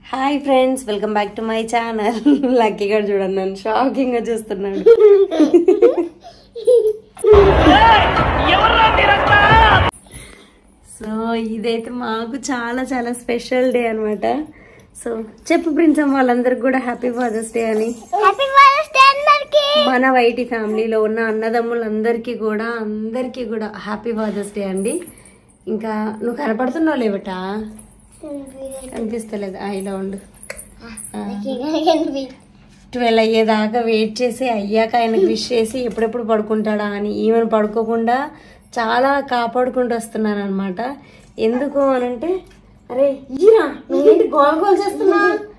Hi friends welcome back to my channel Lucky గారు చూడండి నన్ను షాకింగ్ గా చూస్తున్నాడు సో ఇదైతే మాకు చాలా చాలా స్పెషల్ డే అన్నమాట సో చెప్పు ప్రిన్సమ్ వాళ్ళందరికి కూడా హ్యాపీ ఫాదర్స్ డే అని హ్యాపీ ఫాదర్స్ డే అందరికి మన వైటి ఫ్యామిలీలో ఉన్న అన్నదమ్ములందరికీ కూడా అందరికీ కూడా హ్యాపీ ఫాదర్స్ డే అండి ఇంకా నువ్వు కనపడుతున్నావు లేవటా కనిపిస్తలేదు ఆ, ఇలా ఉండు ట్వెల్వ్ అయ్యేదాకా వెయిట్ చేసి అయ్యాక ఆయనకు విష్ చేసి ఎప్పుడెప్పుడు పడుకుంటాడా అని ఈమెను పడుకోకుండా చాలా కాపాడుకుంటూ వస్తున్నాను అనమాట ఎందుకు అనంటే అరే ఈరా నువ్వేంటి గోల్ గోల్ చేస్తున్నా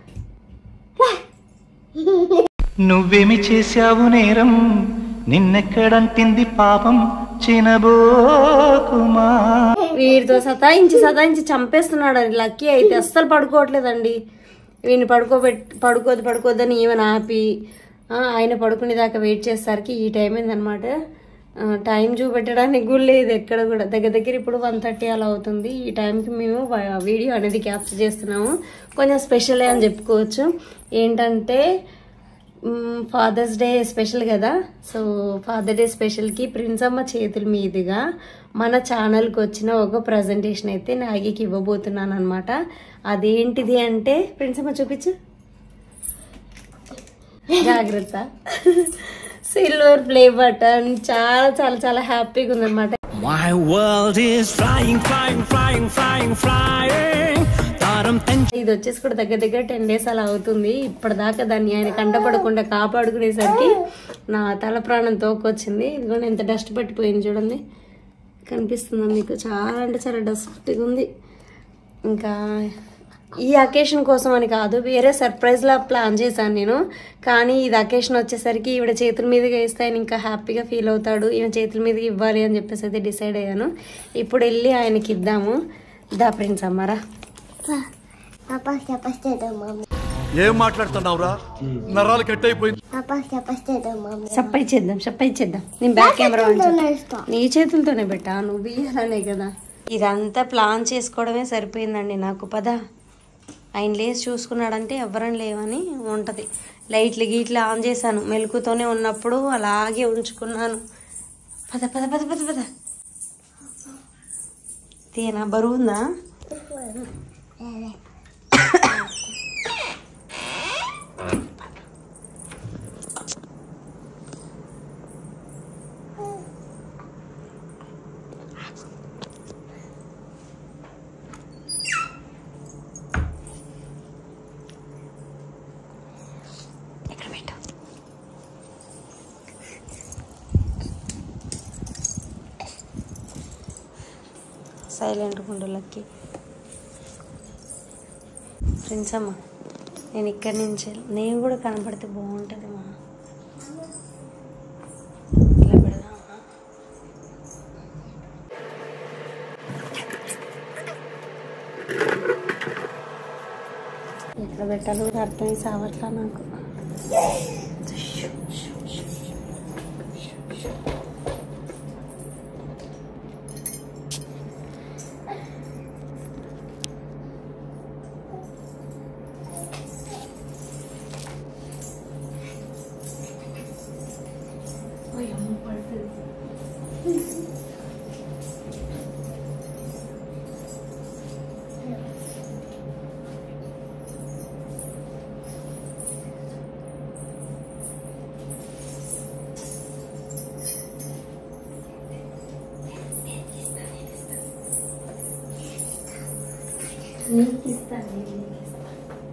నువ్వేమి చేశావు నేరం నిన్నెక్కడంటింది పాపం చినబోకుమా వీడితో సతాయించి సతాయించి చంపేస్తున్నాడు అది లక్కీ అయితే అస్సలు పడుకోవట్లేదండి వీడిని పడుకోబెట్ పడుకోదు పడుకోద్దని ఈమెను ఆపి ఆ, ఆయన పడుకునేదాకా వెయిట్ చేసేసరికి ఈ టైం అయిందనమాట టైం చూపెట్టడానికి కూడా లేదు ఎక్కడ కూడా దగ్గర దగ్గర ఇప్పుడు వన్ థర్టీ అలా అవుతుంది ఈ టైంకి మేము వ- వీడియో అనేది క్యాప్చర్ చేస్తున్నాము కొంచెం స్పెషల్ అని చెప్పుకోవచ్చు ఏంటంటే ఫాదర్స్ డే స్పెషల్ కదా సో ఫాదర్ డే స్పెషల్కి ప్రిన్సమ్మ చేతుల మీదుగా మన ఛానల్కి వచ్చిన ఒక ప్రజెంటేషన్ అయితే నాగికి ఇవ్వబోతున్నాను అనమాట అదేంటిది అంటే ప్రిన్సమ్మ చూపించు జాగ్రత్త సిల్వర్ ప్లే బటన్ చాలా చాలా చాలా హ్యాపీగా ఉందన్నమాట My world is flying, flying, flying, flying, flying. తారం తెంచి ఇది వచ్చేసి కూడా దగ్గర దగ్గర టెన్ డేస్ అలా అవుతుంది ఇప్పటిదాకా దాన్ని ఆయన కంటపడకుండా కాపాడుకునేసరికి నా తల ప్రాణం తోకొచ్చింది ఇదిగోండి ఎంత డస్ట్ పట్టిపోయింది చూడండి కనిపిస్తుందా మీకు చాలా అంటే చాలా డస్ట్గా ఉంది ఇంకా ఈ అకేషన్ కోసం అని కాదు వేరే సర్ప్రైజ్లా ప్లాన్ చేశాను నేను కానీ ఇది అకేషన్ వచ్చేసరికి ఈవిడ చేతుల మీదుగా ఇస్తే ఆయన ఇంకా హ్యాపీగా ఫీల్ అవుతాడు ఈమె చేతుల మీదకి ఇవ్వాలి అని చెప్పేసి అయితే డిసైడ్ అయ్యాను ఇప్పుడు వెళ్ళి ఆయనకి ఇద్దాము దా ప్రిన్స్ అమ్మారా పాపా చెప్పేస్తాడు మమ్మీ ఏం మాట్లాడుతున్నావురా నరాలు కట్ అయిపోయింది పాపా చెప్పేస్తాడు మమ్మీ సప్పై చేద్దాం సప్పై చేద్దాం నేను బ్యాక్ కెమెరా ఆన్ చేస్తా. ఇస్తా నీ చేతులతోనే పెట్టా నువ్వు ఇయ్యాలనే కదా ఇదంతా ప్లాన్ చేసుకోవడమే సరిపోయిందండి నాకు పద ఆయన లేచి చూసుకున్నాడంటే ఎవరని లేవని ఉంటది లైట్లు గీట్లు ఆన్ చేశాను మెలుకుతోనే ఉన్నప్పుడు అలాగే ఉంచుకున్నాను పద పద పద పద పద తేనా బరువు ఉందా ఎక్కడ పెట్టు సైలెంట్ ఉండు లక్కి ఫ్రెండ్స్ అమ్మ నేను ఇక్కడి నుంచి నేను కూడా కనపడితే బాగుంటుంది మా ఇలా పెడదామా ఎట్లా పెట్టాలో కూడా అర్థం సావట్లా నాకు నీకు ఇస్తాను నేను నీకు ఇస్తాను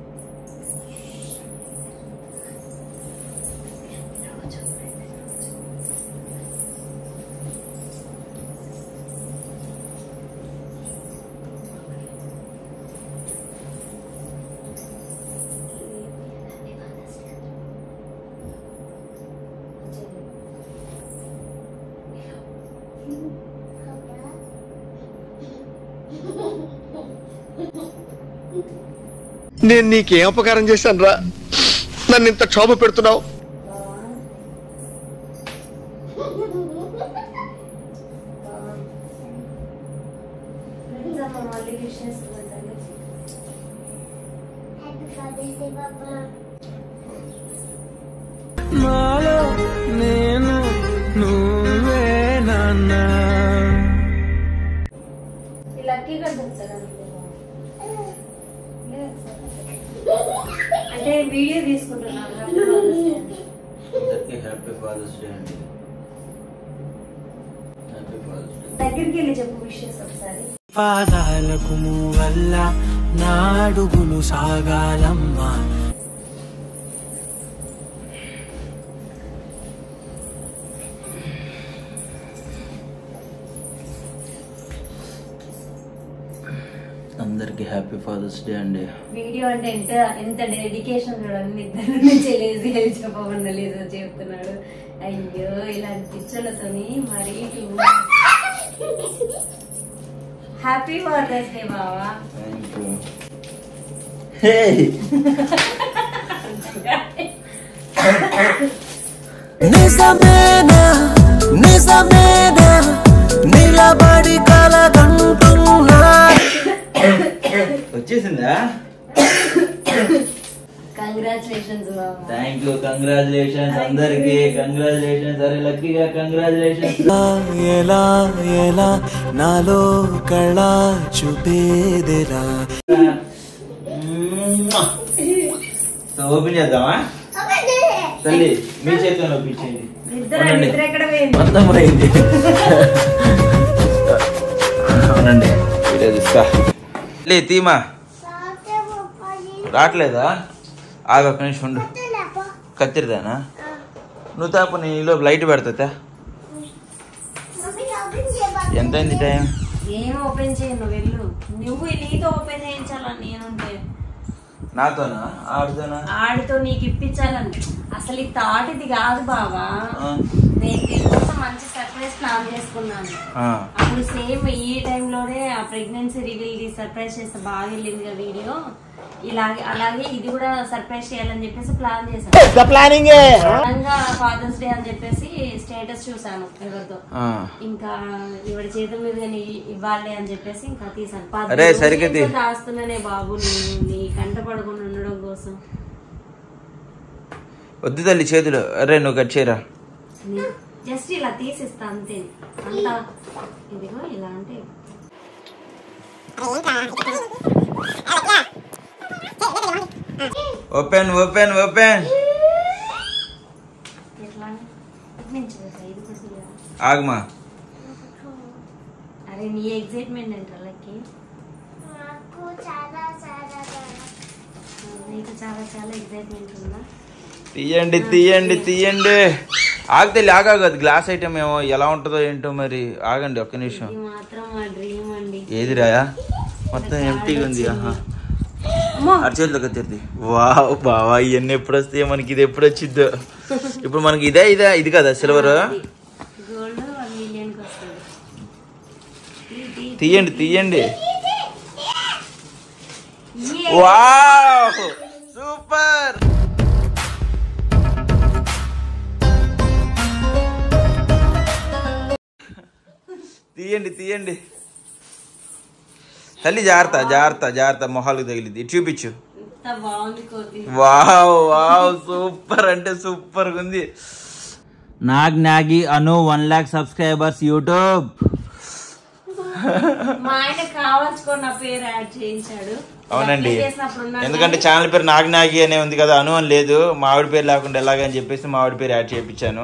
నేను నీకేం అపకారం చేశాను రా నన్ను ఇంత క్షోభ పెడుతున్నావు మళ్ళీ విష్ చేస్తున్నాను ఫాదర్స్ డే పాపా నాలో నేను నువ్వే నాన్న ఈ లక్కీ గంట సార్ అంటే వీడియో తీసుకుంటున్నాను అందరికీ హ్యాపీ ఫాదర్స్ డే అండి హ్యాపీ ఫాదర్స్ డే దగ్గరికి వెళ్ళి చెప్పు విషయస్ ఒకసారి పాదాలకు వల్ల నాడుగులు సాగాలమ్మా అందరికీ హ్యాపీ ఫాదర్స్ డే అండి వీడియో అంటే ఎంత ఎంత డెడికేషన్ చూడండి ఇద్దరు నుంచి లేజీ అని చెప్పకుండా లేదు చెప్తున్నాడు అయ్యో ఇలాంటి పిక్చర్లతోని మరీ హ్యాపీ ఫాదర్స్ డే బావా థ్యాంక్ యూ హే నిజమేనా నిజమేనా నిలబడి కలగంటున్నా వచ్చేసిందా కంగ్రాచులేషన్స్ బావా థ్యాంక్ యూ కంగ్రాచులేషన్స్ అందరికి కంగ్రాచులేషన్స్ అరే లక్కీగా కంగ్రాచులేషన్స్ ఎలా ఎలా నాలో కళ చూపేదిరా సో ఓపెన్ చేద్దామా తల్లి మీ చేతిలో ఒప్పించేయండి ఇద్దరు అవునండి. ఇద్దరు ఎక్కడ పోయింది మొత్తం పోయింది అవునండి ఇదే తీస్తా లే తీమా సాతే పాపాలి రావట్లేదా ఆగు ఒక్క నిమిషం ఉండు లేపా కత్తిరిదానా నువ్వు తాపు నీ లోపు లైట్ పెడతా మమ్మీ ఓపెన్ చేయబా ఎంతైంది టైం ఏం ఓపెన్ చేయను వెళ్ళు నువ్వు నీతో ఓపెన్ చేయించాలా నేనుంటే నాతోనా ఆడుతోనా ఆడితో నీకు ఇప్పించాలని అసలు ఈ థాట్ ఇది కాదు బావా ఆ. నేను దీనికోసం మంచి సర్ప్రైజ్ ప్లాన్ చేసుకున్నాను ఆ. అప్పుడు సేమ్ ఈ టైంలోనే ఆ ప్రెగ్నెన్సీ రివీల్ సర్ప్రైజ్ చేస్తే బాగా వెళ్ళింది కదా వీడియో ఇలాగే అలాగే ఇది కూడా సర్ప్రైజ్ చేయాలని చెప్పేసి ప్లాన్ చేశాను ప్లానింగ్ ఫాదర్స్ డే అని చెప్పేసి స్టేటస్ చూసాను ఎవరితో ఆ. ఇంకా ఇవిడ చేతుల మీద ఇవ్వాలి అని చెప్పేసి ఇంకా తీసాను పది అరే, రోజుల సరిగ్గా తీ. నుంచి దాస్తున్నానే బాబు నేను నీ కంట పడకుండా ఉండడం కోసం వద్దు తల్లి చేతులు అరే నువ్వు కట్ చేయరా జస్ట్ ఇలా తీసిస్తా అంతే అంతా ఇదిగో ఇలా అంటే ఓపెన్ ఓపెన్ ఓపెన్ ఎట్లా ఇటు నుంచి కదా, ఇది కూడా తీయాలా? ఆగమా అరే నీ ఎగ్జైట్మెంట్ ఏంట్రా లక్కి నాకు చాలా చాలా చాలా నీకు చాలా చాలా ఎగ్జైట్మెంట్ ఉందా తీయండి తీయండి తీయండి ఆగితే ఆగాగదు గ్లాస్ ఐటమ్ ఏమో ఎలా ఉంటుందో ఏంటో మరి ఆగండి ఒక్క నిమిషం ఇది మాత్రం మా డ్రీమ్ అండి ఏది రాయా మొత్తం ఎంటీగా ఉంది ఆహా అమ్మో అరచేతిలో కత్తిరిది వావ్ బావా ఇవన్నీ ఎప్పుడు వస్తాయి మనకి ఇది ఎప్పుడు వచ్చిద్దో ఇప్పుడు మనకి ఇదే ఇదే ఇది కదా సిల్వర్ గోల్డ్ వన్ మిలియన్ కి వస్తుంది తీ, తీ. తీయండి తీయండి ఏ, వావ్ సూపర్ తీయండి తీయండి తల్లి జాగ్రత్త జాగ్రత్త జాగ్రత్త మొహాలకు తగిలింది ఇటు చూపించు ఎంత బాగుంది కోతి వావ్ వావ్ సూపర్ అంటే సూపర్ ఉంది నాగ్ నాగి అను వన్ లాక్ సబ్స్క్రైబర్స్ యూట్యూబ్ మా ఆయన కావాల్చుకొని నా పేరు యాడ్ చేయించాడు అవునండి అప్లై చేసినప్పుడు ఉన్నాను ఎందుకంటే కానీ ఛానల్ పేరు నాగ్ నాగి అనే ఉంది కదా అను అని లేదు మా ఆవిడ పేరు లేకుండా ఎలాగని చెప్పేసి మా ఆవిడ పేరు యాడ్ చేయించాను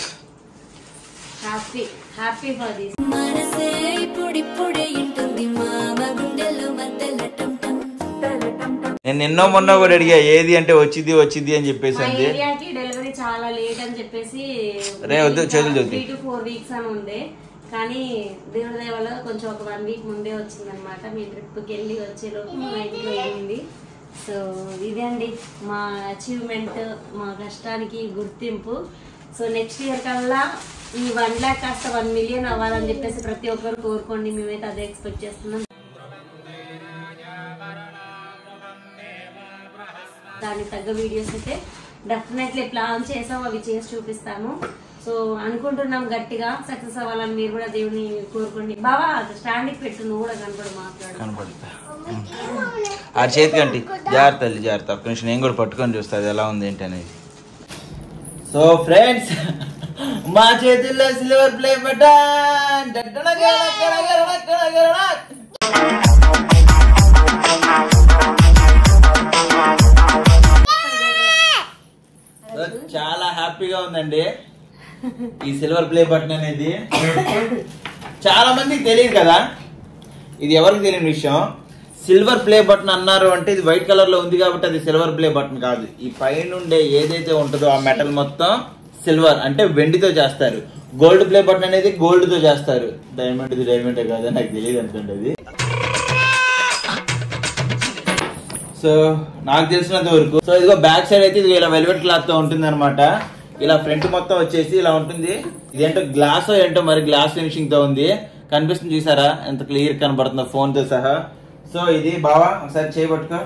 హ్యాపీ హ్యాపీ ఫర్ దిస్ మనసే ఇప్పుడిప్పుడే ఇంటుంది మామ గుండెల్లో మద్దెలటం నేను నిన్నో మొన్న కూడా అడిగా ఏది అంటే వచ్చింది వచ్చింది అని చెప్పేసి మా అంది ఏరియాకి డెలివరీ చాలా లేట్ అని చెప్పేసి రే, వద్దు, చేతులు చూద్ది. త్రీ టు ఫోర్ వీక్స్ అని ఉండే కానీ దేవుడి దయ వల్ల కొంచెం ఒక వన్ వీక్ ముందే వచ్చిందనమాట మీ ట్రిప్కి వెళ్ళి వచ్చేలోపు మా ఇంట్లో అయింది సో ఇదే అండి మా అచీవ్మెంట్ మా కష్టానికి గుర్తింపు సో నెక్స్ట్ ఇయర్ కల్లా ఈ వన్ ల్యాక్ కాస్త వన్ మిలియన్ అవ్వాలని చెప్పేసి ప్రతి ఒక్కరు కోరుకోండి మేమైతే అదే ఎక్స్పెక్ట్ చేస్తున్నాం దానికి తగ్గ వీడియోస్ అయితే డెఫినెట్లీ ప్లాన్ చేసాం అవి చేసి చూపిస్తాను సో అనుకుంటున్నాం గట్టిగా సక్సెస్ అవ్వాలని మీరు కూడా దేవుని కోరుకోండి బావా స్టాండ్కి పెట్టు నువ్వు కూడా కనపడు మాట్లాడు కనపడతా ఆ చేతికి అంటి జాగ్రత్త తల్లి జాగ్రత్త ఒక్క నిమిషం నేను కూడా పట్టుకొని చూస్తా అది ఎలా ఉంది ఏంటి అనేది సో ఫ్రెండ్స్ మా చేతుల్లో సిల్వర్ ప్లే బటన్ చాలా హ్యాపీగా ఉందండి ఈ సిల్వర్ ప్లే బటన్ అనేది చాలా మందికి తెలియదు కదా ఇది ఎవరికి తెలియని విషయం సిల్వర్ ప్లే బటన్ అన్నారు అంటే ఇది వైట్ కలర్ లో ఉంది కాబట్టి అది సిల్వర్ ప్లే బటన్ కాదు ఈ పైన ఉండే ఏదైతే ఉంటుందో ఆ మెటల్ మొత్తం సిల్వర్ అంటే వెండితో చేస్తారు గోల్డ్ ప్లే బటన్ అనేది గోల్డ్ తో చేస్తారు డైమండ్ ఇది డైమండ్ కాదు నాకు తెలియదు అనుకోండి అది సో నాకు తెలిసినంత వరకు సో ఇదిగో బ్యాక్ సైడ్ అయితే ఇది ఇలా వెల్వెట్ క్లాత్ తో ఉంటుంది అనమాట ఇలా ఫ్రంట్ మొత్తం వచ్చేసి ఇలా ఉంటుంది ఇదేంటో గ్లాస్ ఏంటో మరి గ్లాస్ ఫినిషింగ్ తో ఉంది కనిపిస్తుంది చూసారా ఎంత క్లియర్ కనబడుతుందో ఫోన్ తో సహా సో ఇది బావా ఒకసారి చేయబట్టుకో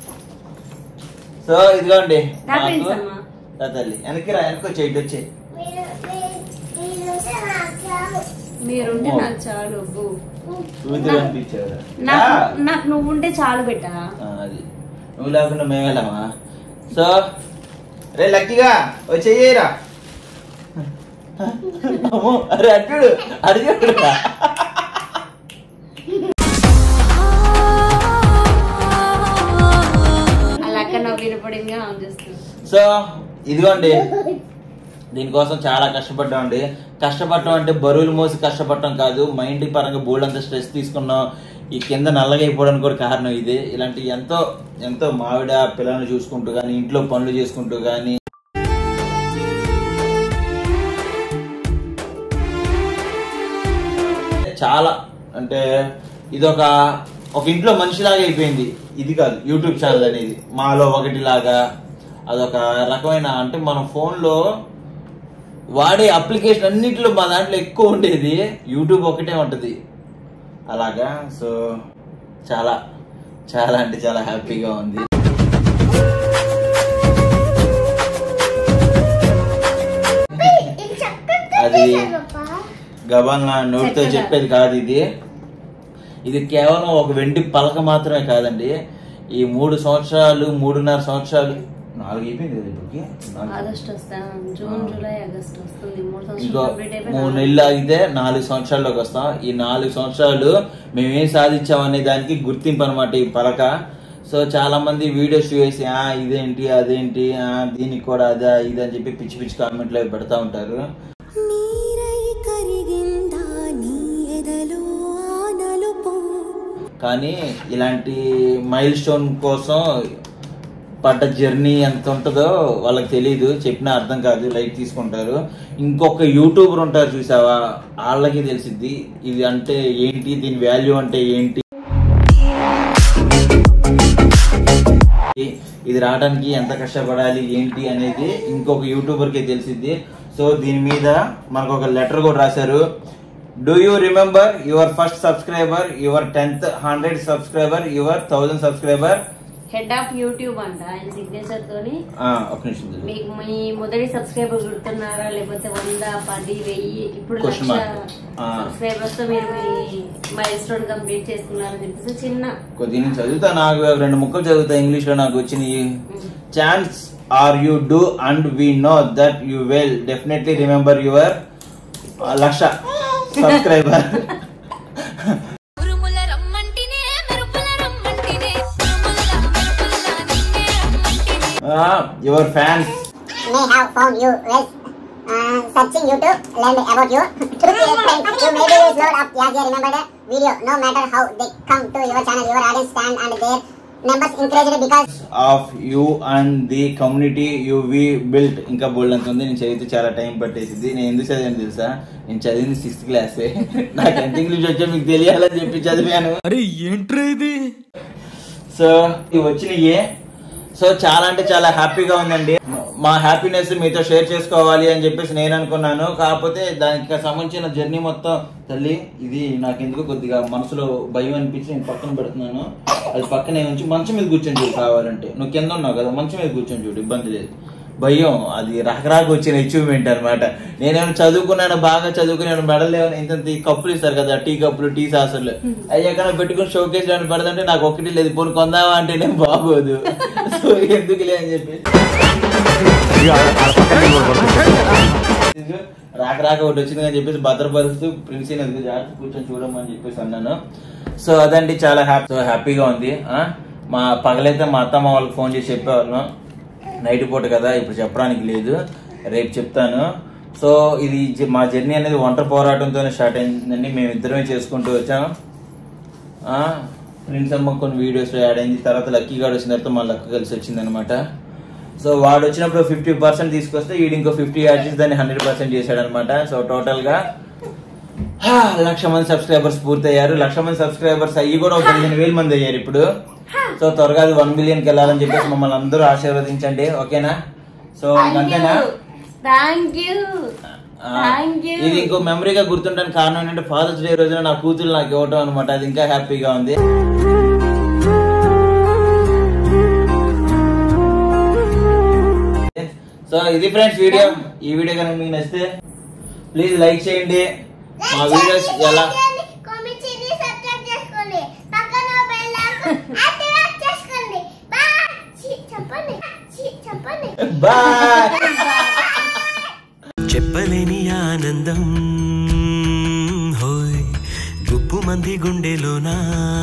సో ఇదిగోండి నా నాకు- prints అమ్మా. రా తల్లి వెనక్కి రా వెనక్కి వచ్చి ఇటు వచ్చి మీరు మీరు మీరు నాకు చాలు మీరుంటే ఓ. నాకు చాలు అబ్బు. కూతురు అనిపించారు నాకు నాకు నువ్వు ఉంటే చాలు బెట్టా అది నువ్వు లేకుండా మేము వెళ్ళామా సో రే లక్కీగా వచ్చేయరా అమ్మో, అరే అట్టుడు అడిగాడు అలా అక్క నవ్వు వినపడిందిగా ఆన్ చేస్తుంది సో ఇదిగోండి దీనికోసం చాలా కష్టపడ్డామండి కష్టపడటం అంటే బరువులు మోసి కష్టపడటం కాదు మైండ్ పరంగా బోల్డ్ అంత స్ట్రెస్ తీసుకున్నాం ఈ కింద నల్లగా అయిపోవడానికి కూడా కారణం ఇది ఇలాంటి ఎంతో ఎంతో మావిడ పిల్లల్ని చూసుకుంటూ కానీ ఇంట్లో పనులు చేసుకుంటూ కానీ చాలా అంటే ఇది ఒక ఒక ఇంట్లో మనిషిలాగా అయిపోయింది ఇది కాదు యూట్యూబ్ ఛానల్ అనేది మాలో ఒకటి లాగా అదొక రకమైన అంటే మన ఫోన్లో వాడే అప్లికేషన్ అన్నింటిలో మా దాంట్లో ఎక్కువ ఉండేది యూట్యూబ్ ఒకటే ఉంటుంది అలాగా సో చాలా చాలా అంటే చాలా హ్యాపీగా ఉంది ఇది చక్కగా అది చేశారు పాపా గబాల్ నా నోటితో చక్కగా. చెప్పేది కాదు ఇది ఇది కేవలం ఒక వెండి పలక మాత్రమే కాదండి ఈ మూడు సంవత్సరాలు మూడున్నర సంవత్సరాలు నాలుగు అయిపోయింది కదా ఇప్పటికి నాలుగు. ఆగస్ట్ వస్తా జూన్ జూలై ఆగస్ట్ వస్తుంది మూడు ఇంకో సంవత్సరాలు కంప్లీట్ అయిపోయి మూడు నాలుగు- నెలలు ఆగితే నాలుగు సంవత్సరాల్లోకి వస్తాం ఈ నాలుగు సంవత్సరాలు మేము ఏం సాధించామనే దానికి గుర్తింపు అనమాట ఈ పలక సో చాలా మంది వీడియోస్ చూసి ఆ ఇదేంటి అదేంటి ఆ దీనికి కూడా అదా ఇది అని చెప్పి పిచ్చి పిచ్చి కామెంట్లు అవి పెడతా ఉంటారు నీరై కరిగిందా నీ ఎదలో ఆ నలుపు కానీ ఇలాంటి మైల్ స్టోన్ కోసం పడ్డ జర్నీ ఎంత ఉంటుందో వాళ్ళకి తెలియదు చెప్పినా అర్థం కాదు లైట్ తీసుకుంటారు ఇంకొక యూట్యూబర్ ఉంటారు చూసావా వాళ్ళకి తెలిసిద్ది ఇది అంటే ఏంటి దీని వాల్యూ అంటే ఏంటి ఇది రావడానికి ఎంత కష్టపడాలి ఏంటి అనేది ఇంకొక యూట్యూబర్కి తెలిసిద్ది సో దీని మీద మనకు ఒక లెటర్ కూడా రాశారు do you remember your first subscriber your tenth hundred subscriber your thousand subscriber head of YouTube అంట ఆయన సిగ్నేచర్ తోని ఒక నిమిషం చూడు. మీకు మీ మొదటి సబ్స్క్రైబర్ గుర్తున్నారా లేకపోతే వంద పది వెయ్యి ఇప్పుడు Question లక్ష mark. ఆ. సబ్స్క్రైబర్స్ తో మీరు మీ మైల్ స్టోన్ కంప్లీట్ చేసుకున్నారని చెప్పేసి చిన్న కొద్ది నేను చదువుతా నాకు రెండు ముక్కలు చదువుతా ఇంగ్లీష్ లో నాకు వచ్చినాయి chance are you do and we know that you will definitely remember your lakh subscriber ఉరుముల రమ్మంటినే మెరుపుల రమ్మంటినే ఉరుముల మెరుపుల నిన్నే రమ్మంటినే your fans may have found you well uh, searching YouTube learned about you to create friends. You maybe use load up as you remember the video. No matter how they come to your channel, your audience stand and their members encouraged because of you and the community you've built ఇంకా బోల్డ్ అంత ఉంది నేను చదివితే చాలా time పట్టేసింది నేను ఎందుకు చదివాను తెలుసా నేను చదివింది సిక్స్త్ క్లాసే నాకు ఎంత ఇంగ్లీష్ వచ్చో మీకు తెలియాలని చెప్పి చదివాను అరే ఏంట్రా ఇది సో ఇవి వచ్చినాయి సో చాలా అంటే చాలా హ్యాపీగా ఉందండి మా హ్యాపీనెస్ మీతో షేర్ చేసుకోవాలి అని చెప్పేసి నేను అనుకున్నాను కాకపోతే దానికి సంబంధించిన జర్నీ మొత్తం తల్లి ఇది నాకు ఎందుకు కొద్దిగా మనసులో భయం అనిపించి నేను పక్కన పెడుతున్నాను అది పక్కనే ఉంచి మంచం మీద కూర్చొని చూడు కావాలంటే నువ్వు కింద ఉన్నావు కదా మంచం మీద కూర్చొని చూడు ఇబ్బంది లేదు భయం అది రకరాక వచ్చిన అచీవ్మెంట్ అనమాట నేనేమైనా చదువుకున్నాను బాగా చదువుకున్నాను మెడల్ ఏమైనా ఇంత ఇంత ఈ కప్పులు ఇస్తారు కదా టీ కప్పులు టీ సాసులు అవి ఎక్కడ పెట్టుకుని షోకేస్ అని పెడదంటే నాకు ఒకటి లేదు పోనీ కొందామా అంటేనే బాగోదు సో ఎందుకులే అని చెప్పి రాక రాక ఒకటి వచ్చింది అని చెప్పేసి భద్రపరుస్తూ ప్రిన్సీ నది జాగ్రత్త కూర్చొని చూడమని చెప్పేసి అన్నాను సో అదండి చాలా హ్యాపీ సో హ్యాపీగా ఉంది ఆ? మా పగలైతే మా అత్తమ్మ వాళ్ళకి ఫోన్ చేసి చెప్పేవాళ్ళం నైట్ పూట కదా ఇప్పుడు చెప్పడానికి లేదు రేపు చెప్తాను సో ఇది జ- మా జర్నీ అనేది ఒంటరి పోరాటంతోనే స్టార్ట్ అయిందండి మేము ఇద్దరమే చేసుకుంటూ వచ్చాం ఆ, ప్రిన్స్ అమ్మ కొన్ని వీడియోస్ యాడ్ అయింది తర్వాత లక్కీ గార్డ్ వచ్చిన తర్వాత మా లక్క కలిసి వచ్చింది అనమాట సో వాడు వచ్చినప్పుడు ఫిఫ్టీ పర్సెంట్ తీసుకొస్తే వీడు ఇంకో ఫిఫ్టీ యాడ్ చేసి దాన్ని హండ్రెడ్ పర్సెంట్ చేశాడు అనమాట సో టోటల్ గా హా, లక్ష మంది సబ్స్క్రైబర్స్ పూర్తయ్యారు లక్ష మంది సబ్స్క్రైబర్స్ అయ్యి కూడా ఒక పదిహేను వేల మంది అయ్యారు ఇప్పుడు సో త్వరగా అది వన్ మిలియన్ కి వెళ్ళాలని చెప్పేసి మమ్మల్ని అందరూ ఆశీర్వదించండి ఓకేనా సో అంతేనా థ్యాంక్ యూ ఆ, థ్యాంక్ యూ ఇది ఇంకో మెమరీగా గుర్తుండడానికి కారణం ఏంటంటే ఫాదర్స్ డే రోజున నా కూతురు నాకు ఇవ్వటం అనమాట అది ఇంకా హ్యాపీగా ఉంది సో ఇది ఫ్రెండ్స్ వీడియో ఈ వీడియో కనుక మీకు నచ్చితే ప్లీజ్ లైక్ చేయండి మా వీడియోస్ ఎలా కామెంట్ చేయండి సబ్స్క్రైబ్ చేసుకోండి పక్కన బెల్ యాక్టివేట్ చేసుకోండి బాయ్ చెప్పండి చెప్పండి బాయ్ చెప్పలేని ఆనందం హోయ్ గుప్పు మంది గుండెలోనా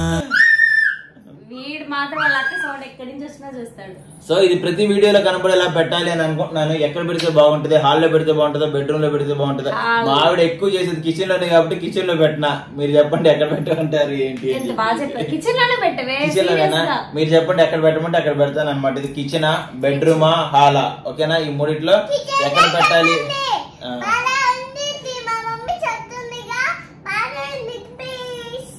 వీడు మాత్రం వాళ్ళ అక్క సౌండ్ ఎక్కడి నుంచి వచ్చినా చూస్తాడు సో ఇది ప్రతి వీడియోలో కనపడేలా పెట్టాలి అని అనుకుంటున్నాను ఎక్కడ పెడితే బాగుంటుంది హాల్లో పెడితే బాగుంటుందా బెడ్రూమ్ లో పెడితే బాగుంటుందా Hall. మా ఆవిడ ఎక్కువ చేసేది కిచెన్ లోనే కాబట్టి కిచెన్ లో పెట్టినా మీరు చెప్పండి ఎక్కడ పెట్టమంటారు ఏంటి అని ఎంత బాగా చెప్పారు కిచెన్ లోనే పెట్టవే కిచెన్ లోనేనా serious గా. మీరు చెప్పండి ఎక్కడ పెట్టమంటే అక్కడ పెడతాను అనమాట ఇది కిచెనా బెడ్రూమా హాలా ఓకేనా ఈ మూడిట్లో ఎక్కడ పెట్టాలి ఆ. బాగా ఉంది మా మమ్మీ చెప్తుందిగా బాగా ఉంది please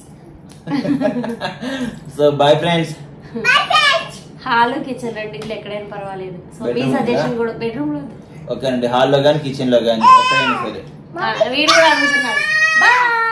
so boy friends boy friends hall kitchen రెండిట్లో ఎక్కడైనా పర్వాలేదు సో మీ Bedroom సజెషన్ ఉందా? కూడా బెడ్రూమ్ లో ఓకే అండి హాల్లో కానీ కిచెన్ లో కానీ ఎక్కడైనా సరే వీడు కూడా అనుకున్నాడు బాయ్